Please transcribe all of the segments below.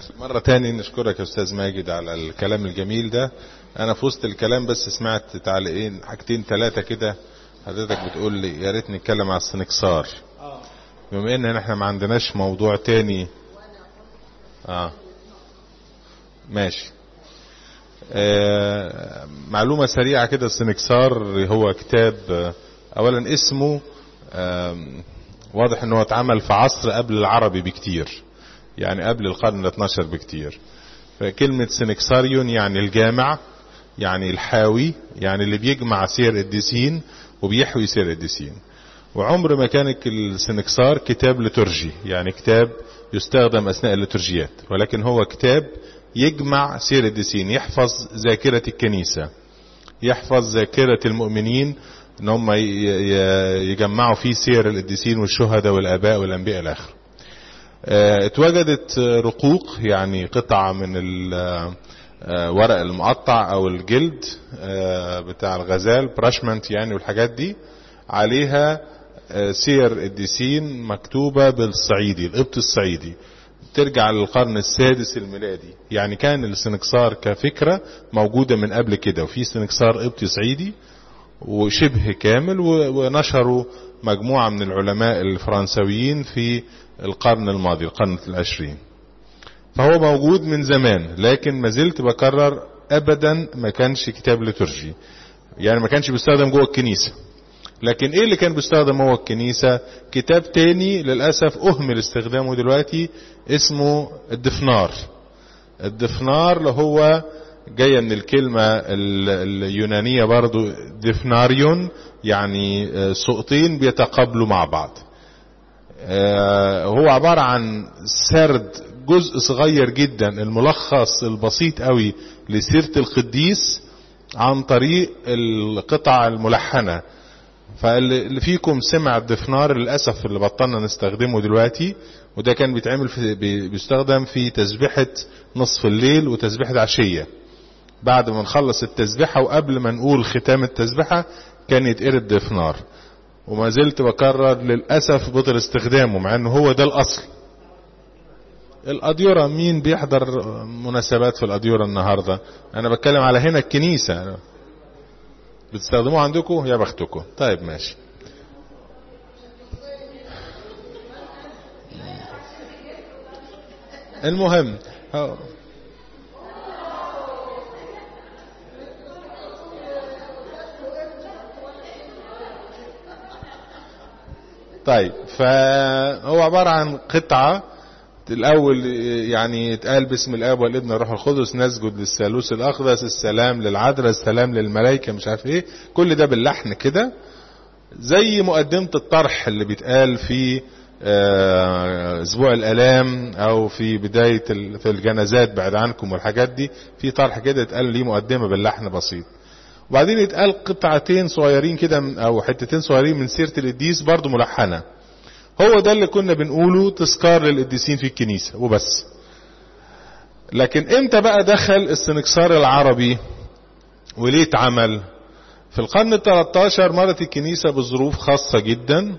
مرة تاني نشكرك يا أستاذ ماجد على الكلام الجميل ده أنا في وسط الكلام بس سمعت تعليقين حاجتين ثلاثة كده حضرتك بتقول لي يا ريت نتكلم على السنكسار بما ان احنا ما عندناش موضوع تاني اه ماشي آه معلومة سريعة كده السنكسار هو كتاب آه اولا اسمه آه واضح انه اتعمل في عصر قبل العربي بكتير يعني قبل القرن ال 12 بكتير فكلمة سنكساريون يعني الجامع يعني الحاوي يعني اللي بيجمع سير الديسين وبيحوي سير الديسين وعمر ما كان السنكسار كتاب لترجي يعني كتاب يستخدم اثناء الليتورجيات ولكن هو كتاب يجمع سير الديسين يحفظ ذاكرة الكنيسة يحفظ ذاكرة المؤمنين ان هم يجمعوا فيه سير القديسين والشهداء والاباء والانبياء الاخر اتوجدت رقوق يعني قطعة من ورق المقطع او الجلد بتاع الغزال براشمنت يعني والحاجات دي عليها سير الديسين مكتوبة بالصعيدي القبط الصعيدي ترجع للقرن السادس الميلادي يعني كان السنكسار كفكرة موجودة من قبل كده وفي سنكسار قبطي صعيدي وشبه كامل ونشروا مجموعة من العلماء الفرنسويين في القرن الماضي القرن العشرين فهو موجود من زمان لكن ما زلت بكرر ابدا ما كانش كتاب لترجي يعني ما كانش بيستخدم جوه الكنيسة لكن ايه اللي كان بيستخدم هو الكنيسة كتاب تاني للأسف اهمل استخدامه دلوقتي اسمه الدفنار الدفنار اللي هو جاية من الكلمة اليونانية برضو دفناريون يعني سقطين بيتقابلوا مع بعض هو عبارة عن سرد جزء صغير جدا الملخص البسيط قوي لسيرة القديس عن طريق القطع الملحنة فاللي فيكم سمع الدفنار للأسف اللي بطلنا نستخدمه دلوقتي وده كان بيتعمل في بيستخدم في تسبيحة نصف الليل وتسبيحة عشية بعد ما نخلص التسبيحة وقبل ما نقول ختام التسبيحة كان يتقرا الدفنار وما زلت بكرر للأسف بطل استخدامه مع انه هو ده الأصل الأديرة مين بيحضر مناسبات في الأديرة النهاردة أنا بتكلم على هنا الكنيسة بتستخدموه عندكم يا بختكم طيب ماشي المهم طيب فهو عبارة عن قطعة الأول يعني يتقال باسم الآب والابن والروح القدس نسجد للثالوث الأقدس السلام للعذراء السلام للملائكة مش عارف إيه كل ده باللحن كده زي مقدمة الطرح اللي بيتقال في أسبوع الآلام أو في بداية في الجنازات بعد عنكم والحاجات دي في طرح كده يتقال ليه مقدمة باللحن بسيط وبعدين يتقال قطعتين صغيرين كده أو حتتين صغيرين من سيرة القديس برضو ملحنة هو ده اللي كنا بنقوله تذكار للقديسين في الكنيسة وبس لكن امتى بقى دخل السنكسار العربي وليه اتعمل في القرن ال 13 مرت الكنيسة بظروف خاصة جدا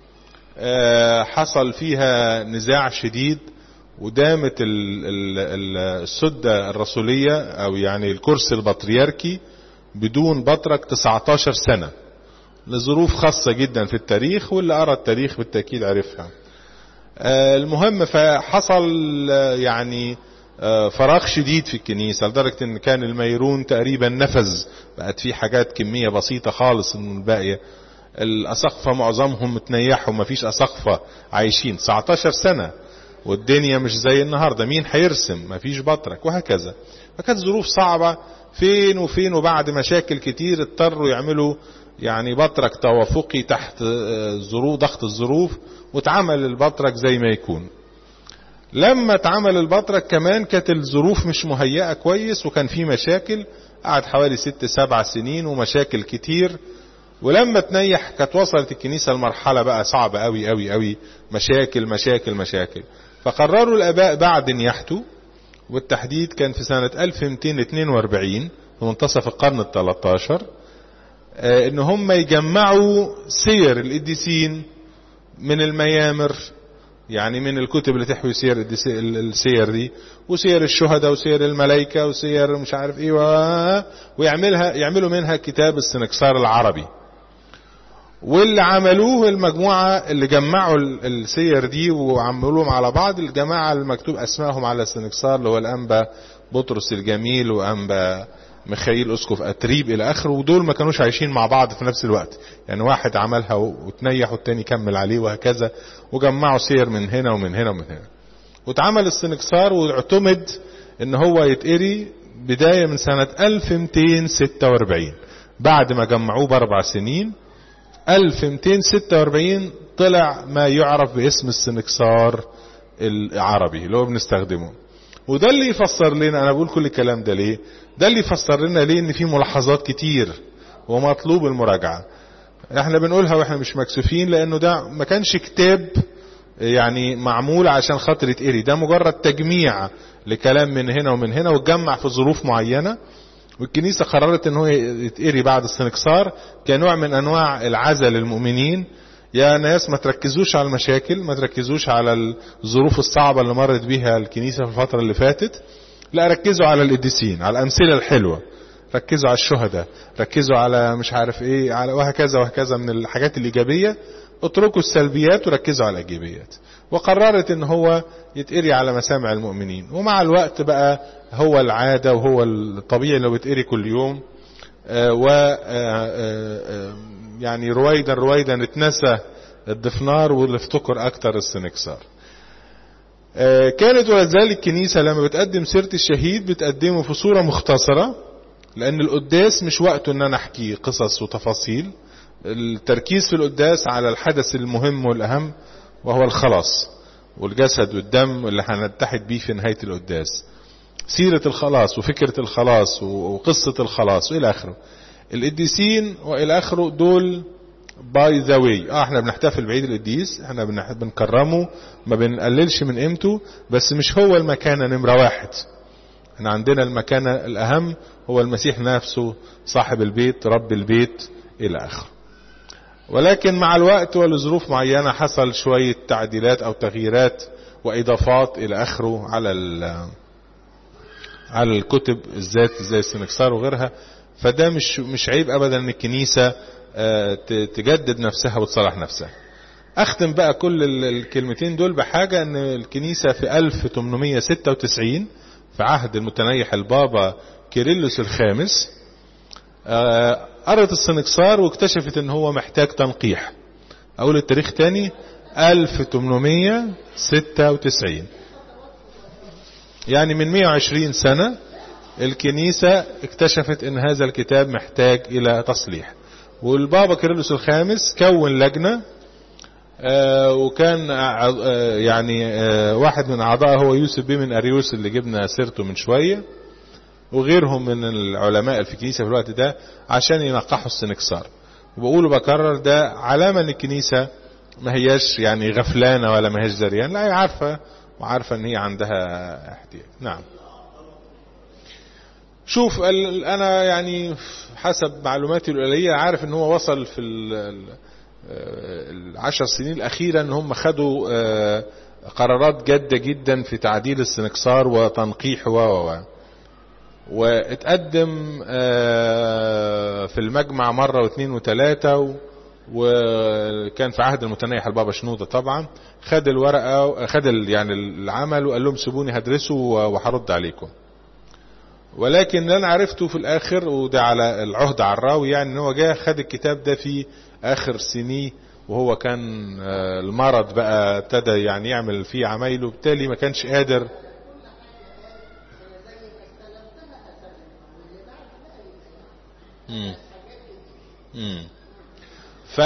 حصل فيها نزاع شديد ودامت السدة الرسولية او يعني الكرسي البطريركي بدون بطرك 19 سنة لظروف خاصة جدا في التاريخ واللي قرأ التاريخ بالتأكيد عرفها المهم فحصل يعني فراغ شديد في الكنيسة لدرجة ان كان الميرون تقريبا نفذ بقت في حاجات كمية بسيطة خالص من الباقية الأسقفة معظمهم متنيحوا مفيش أسقفة عايشين 19 سنة والدنيا مش زي النهاردة مين هيرسم مفيش بطرك وهكذا فكانت ظروف صعبة فين وفين وبعد مشاكل كتير اضطروا يعملوا يعني بطرك توافقي تحت ظروف ضغط الظروف واتعمل البطرك زي ما يكون لما اتعمل البطرك كمان كانت الظروف مش مهيئة كويس وكان في مشاكل قعد حوالي ست سبع سنين ومشاكل كتير ولما تنيح كانت وصلت الكنيسة لمرحلة بقى صعبة قوي قوي قوي مشاكل مشاكل مشاكل فقرروا الاباء بعد نياحته والتحديد كان في سنة 1242 في منتصف القرن ال 13 ان هم يجمعوا سير القديسين من الميامر يعني من الكتب اللي تحوي سير السير دي وسير الشهداء وسير الملائكة وسير مش عارف ايه ويعملها يعملوا منها كتاب السنكسار العربي واللي عملوه المجموعة اللي جمعوا السير دي وعملوهم على بعض الجماعة المكتوب اسمائهم على السنكسار اللي هو الانبا بطرس الجميل وانبا ميخائيل اسقف اتريب الى اخره ودول ما كانوش عايشين مع بعض في نفس الوقت يعني واحد عملها وتنيح والتاني كمل عليه وهكذا وجمعوا سير من هنا ومن هنا ومن هنا واتعمل السنكسار واعتمد ان هو يتقري بداية من سنة 1246 بعد ما جمعوه باربع سنين 1246 طلع ما يعرف باسم السنكسار العربي اللي هو بنستخدمه وده اللي يفسر لنا انا بقول كل الكلام ده ليه ده اللي يفسر لنا ليه ان في ملاحظات كتير ومطلوب المراجعة احنا بنقولها واحنا مش مكسوفين لانه ده ما كانش كتاب يعني معمول عشان خاطر يتقري ده مجرد تجميع لكلام من هنا ومن هنا واتجمع في ظروف معينة والكنيسة قررت ان هو يتقري بعد السنكسار كنوع من انواع العزل للمؤمنين يا ناس ما تركزوش على المشاكل ما تركزوش على الظروف الصعبة اللي مرت بيها الكنيسة في الفترة اللي فاتت لا ركزوا على القديسين على الأمثلة الحلوة ركزوا على الشهداء ركزوا على مش عارف ايه على وهكذا وهكذا من الحاجات الإيجابية اتركوا السلبيات وركزوا على الإيجابيات وقررت ان هو يتقري على مسامع المؤمنين ومع الوقت بقى هو العادة وهو الطبيعي لو يتقري كل يوم و يعني رويدا رويدا اتنسى الضفنار واللي افتكر اكتر السنكسار كانت ولذلك الكنيسة لما بتقدم سيرة الشهيد بتقدمه في صورة مختصرة لأن القداس مش وقته إن أنا أحكي قصص وتفاصيل التركيز في القداس على الحدث المهم والأهم وهو الخلاص والجسد والدم اللي هنتحد بيه في نهاية القداس سيرة الخلاص وفكرة الخلاص وقصة الخلاص وإلى آخره القديسين وإلى آخره دول باي ذا واي اه احنا بنحتفل بعيد القديس احنا بنكرمه ما بنقللش من قيمته بس مش هو المكانة نمرة واحد احنا عندنا المكانة الاهم هو المسيح نفسه صاحب البيت رب البيت الى اخره ولكن مع الوقت ولظروف معينة حصل شوية تعديلات او تغييرات واضافات الى اخره على على الكتب الذات زي السنكسار وغيرها فده مش مش عيب ابدا ان الكنيسه تجدد نفسها وتصلح نفسها اختم بقى كل الكلمتين دول بحاجة ان الكنيسة في 1896 في عهد المتنيح البابا كيرلس الخامس قرت السنكسار واكتشفت ان هو محتاج تنقيح اقول التاريخ تاني 1896 يعني من 120 سنة الكنيسة اكتشفت ان هذا الكتاب محتاج الى تصليح والبابا كيرلس الخامس كون لجنة آه وكان آه يعني آه واحد من اعضائه هو يوسف بيه من اريوس اللي جبنا سيرته من شوية وغيرهم من العلماء في الكنيسة في الوقت ده عشان ينقحوا السنكسار وبقول بكرر ده علامة ان الكنيسة ما هياش يعني غفلانة ولا ما هياش زريان لا هي عارفة وعارفة ان هي عندها احتياج نعم شوف انا يعني حسب معلوماتي القليلة عارف ان هو وصل في العشر سنين الاخيرة ان هم خدوا قرارات جادة جدا في تعديل السنكسار وتنقيح و و واتقدم في المجمع مرة واثنين وثلاثة وكان في عهد المتنيح البابا شنودة طبعا خد الورقة خد يعني العمل وقال لهم سيبوني هدرسه وهرد عليكم ولكن اللي انا عرفته في الاخر وده على العهد على الراوي يعني ان هو جه خد الكتاب ده في اخر سنيه وهو كان المرض بقى ابتدى يعني يعمل فيه عمايله بالتالي ما كانش قادر امم امم ف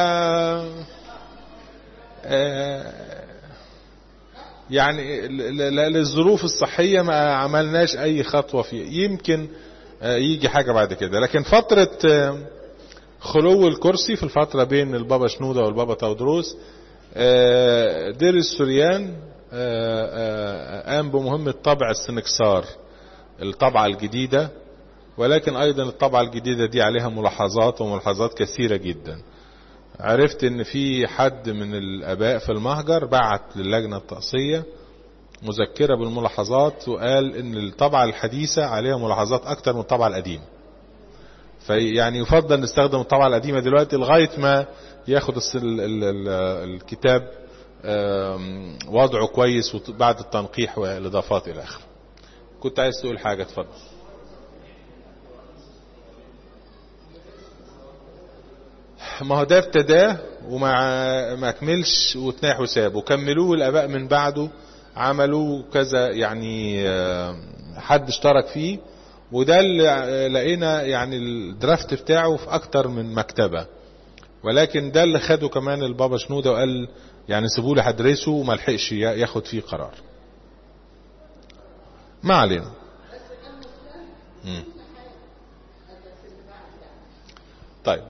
يعني للظروف الصحية ما عملناش اي خطوة فيه يمكن يجي حاجة بعد كده لكن فترة خلو الكرسي في الفترة بين البابا شنودة والبابا تودروس دير السوريان قام بمهمة طبع السنكسار الطبعة الجديدة ولكن ايضا الطبعة الجديدة دي عليها ملاحظات وملاحظات كثيرة جدا عرفت ان في حد من الاباء في المهجر بعت للجنة التقصية مذكرة بالملاحظات وقال ان الطبعة الحديثة عليها ملاحظات اكتر من الطبعة القديمة فيعني يفضل نستخدم الطبعة القديمة دلوقتي لغاية ما ياخد ال ال ال الكتاب وضعه كويس بعد التنقيح والاضافات الى اخره كنت عايز تقول حاجة اتفضل ما هو ده ابتداه وما ما كملش وتناح وساب وكملوه الاباء من بعده عملوا كذا يعني حد اشترك فيه وده اللي لقينا يعني الدرافت بتاعه في اكتر من مكتبة ولكن ده اللي خده كمان البابا شنودة وقال يعني سيبوا لي هدرسه وما لحقش ياخد فيه قرار ما علينا مم.